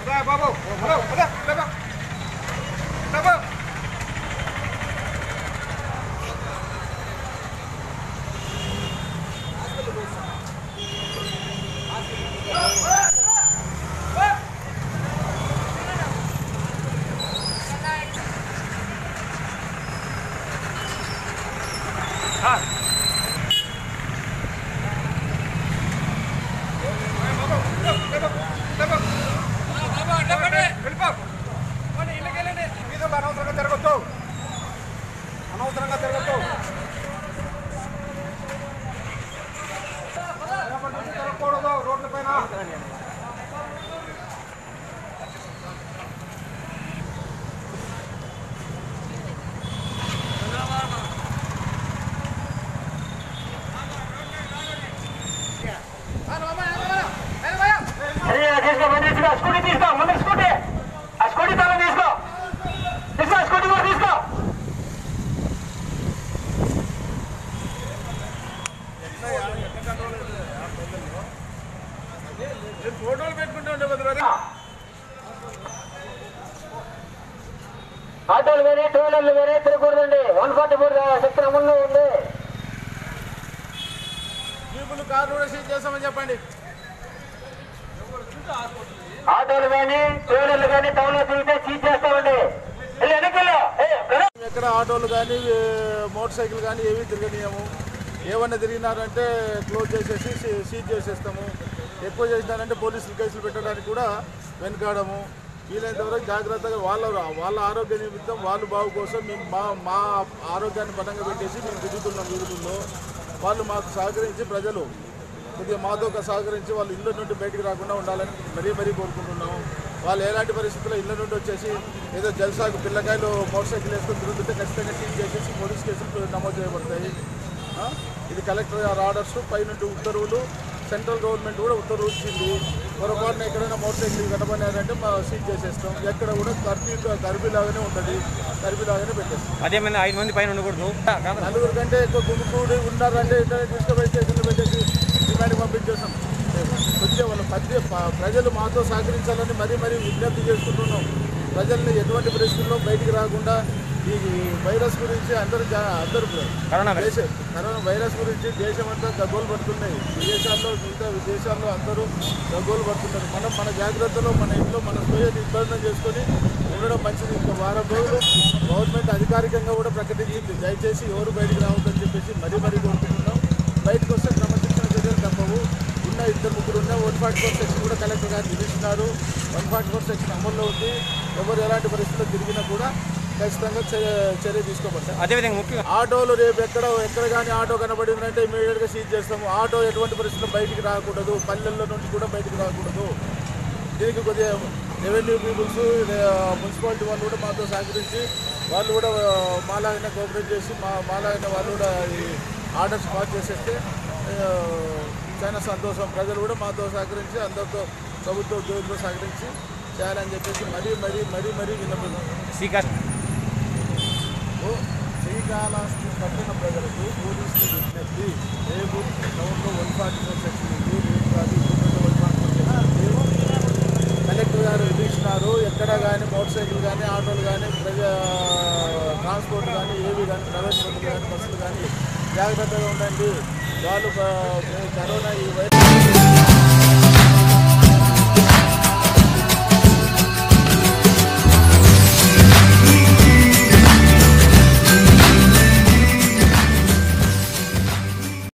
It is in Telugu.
బాబు హలో పద, లేపా. లేపా. మీద అనవసరంగా తిరగొద్దు అనవసరంగా తిరగొద్దు తిరగకూడదు రోడ్ల పైన అరే తీసుకో బండి తీసుకో స్కూటీ తీసుకో ముందు స్కూటీ ఆ స్కూటీ తాళం తీసుకో తీసుకో ఆ స్కూటీ కూడా తీసుకో ఫోటోలు పెట్టుకుంటూ ఉండే బదులు ఆటోలు వేరే టూ వీలర్లు వేరే తిరగకూడదండి వన్ ఫార్టీ ఫోర్ సెక్షన్ అమల్లో ఉంది జీపులు కార్లు కూడా సీజ్ చేస్తామని చెప్పండి ఆటోలు కానీ టూ వీలర్లు కానీ టౌన్ లో తిరిగితే సీజ్ చేస్తామండి వెళ్ళి వెనకెళ్ళు ఏ, బ్రదర్. ఎక్కడ ఆటోలు కానీ మోటార్ సైకిల్ కానీ ఏవి తిరగనీయము ఏమన్నా తిరిగినారంటే క్లోజ్ చేసేసి సీ- సీజ్ చేసేస్తాము ఎక్కువ చేసినారంటే పోలీసులు కేసులు పెట్టడానికి కూడా వెనకాడము వీలైనంత వరకు జాగ్రత్తగా వాళ్ళ వాళ్ళ ఆరోగ్య నిమిత్తం వాళ్ళు బాగు కోసం మేము మా మా ఆరోగ్యాన్ని పటంగా పెట్టేసి మేము తిరుగుతున్నాం వీధుల్లో వాళ్ళు మాకు సహకరించి ప్రజలు కొద్దిగా మాతో ఒక సహకరించి వాళ్ళు ఇళ్ళ నుండి బయటికి రాకుండా ఉండాలని మరీ మరీ కోరుకుంటున్నాము వాళ్ళు ఎలాంటి పరిస్థితుల్లో ఇళ్ళ నుండి వచ్చేసి ఏదో జల్సాకు పిల్లకాయలు మోటార్ సైకిల్ వేసుకొని తిరుగుతుంటే ఖచ్చితంగా సీజ్ చేసేసి పోలీస్ కేసులు నమోదు చేయబడతాయి ఆ? ఇది కలెక్టర్ గారు ఆర్డర్స్ పైనుండి ఉత్తర్వులు సెంట్రల్ గవర్నమెంట్ కూడా ఉత్తర్వులు ఇచ్చింది పొరపాటున ఎక్కడైనా మోటార్ సైకిల్ కట్టబడినారంటే మా సీజ్ చేసేస్తాం ఎక్కడ కూడా కర్ఫ్యూ కర్ఫ్యూ లాగానే ఉంటుంది కర్ఫ్యూ లాగానే పెట్టేస్తాం అదే మంది ఐదు మంది పైన ఉండకూడదు నలుగురు కంటే ఎక్కువ గుమికూడి ఉన్నారంటే ఇద్దరు తీసుకుపోయి స్టేషన్లో పెట్టేసి డిమాండ్కి పంపించేసాం వచ్చే వాళ్ళ మధ్య ప- ప్రజలు మాతో సహకరించాలని మరీ మరీ విజ్ఞప్తి చేసుకుంటున్నాం ప్రజల్ని ఎటువంటి పరిస్థితుల్లో బయటికి రాకుండా ఈ వైరస్ గురించి అందరూ జా- అందరూ కరోనా వైరస్. దేశ కరోనా వైరస్ గురించి దేశమంతా గగ్గోలు పడుతున్నాయి విదేశాల్లో మిగతా విదేశాల్లో అందరూ గగ్గోలు పడుతున్నారు మనం మన జాగ్రత్తలో మన ఇంట్లో మన స్వయ నిర్బంధం చేసుకొని ఉండడం మంచిది ఇంకా వారం రోజులు గవర్నమెంట్ అధికారికంగా కూడా ప్రకటించింది దయచేసి ఎవరు బయటికి రావద్దని చెప్పేసి మరీ మరీ కోరుకుంటున్నాం బయటకు వస్తే క్రమశిక్షణ చర్యలు తప్పవు ఉన్న ఇద్దరు ముగ్గురు ఉన్న వన్ ఫార్టీ ఫోర్ సెక్షన్ కూడా కలెక్టర్ గారు విధిస్తున్నారు వన్ ఫార్టీ ఫోర్ సెక్షన్ అమల్లో ఉంది ఎవరు ఎలాంటి పరిస్థితుల్లో తిరిగినా కూడా ఖచ్చితంగా చర్య- చర్య తీసుకోబడతాయి అదేవిధంగా ముఖ్యంగా ఆటోలు రేపు ఎక్కడ ఎక్కడ కానీ ఆటో కనబడిందంటే ఇమీడియట్గా సీజ్ చేస్తాము ఆటో ఎటువంటి పరిస్థితుల్లో బయటికి రాకూడదు పల్లెల్లో నుంచి కూడా బయటికి రాకూడదు దీనికి కొద్దిగా రెవెన్యూ పీపుల్స్ మున్సిపాలిటీ వాళ్ళు కూడా మాతో సహకరించి వాళ్ళు కూడా ఆ, మాలాగానే కోఆపరేట్ చేసి మా మాలాగానే వాళ్ళు కూడా ఈ ఆర్డర్స్ పాస్ చేసేస్తే ఆ, చాలా సంతోషం ప్రజలు కూడా మాతో సహకరించి అందరితో ప్రభుత్వ ఉద్యోగులతో సహకరించి చేయాలని చెప్పేసి మరీ మరీ మరీ మరీ విన్నపం శ్రీకాశ్ ఓ శ్రీకాళహస్తి పట్టణ ప్రజలకు పోలీసులు విజ్ఞప్తి రేపు టౌన్లో వన్ ఫార్టీ ఫోర్ సెక్షన్ ఉంది రేపు కాదు ఇప్పుడు వన్ ఫార్టీ ఫోర్ సెక్షన్ ఉంది కలెక్టర్ గారు విధించినారు ఎక్కడ కానీ మోటార్ సైకిల్ కానీ ఆటోలు కానీ ప్రజా ట్రాన్స్పోర్ట్ కానీ ఏవి కానీ ప్రైవేట్ బస్సులు కానీ బస్సులు కానీ జాగ్రత్తగా ఉండండి వాళ్ళు ఆ, కరోనా ఈ వైరస్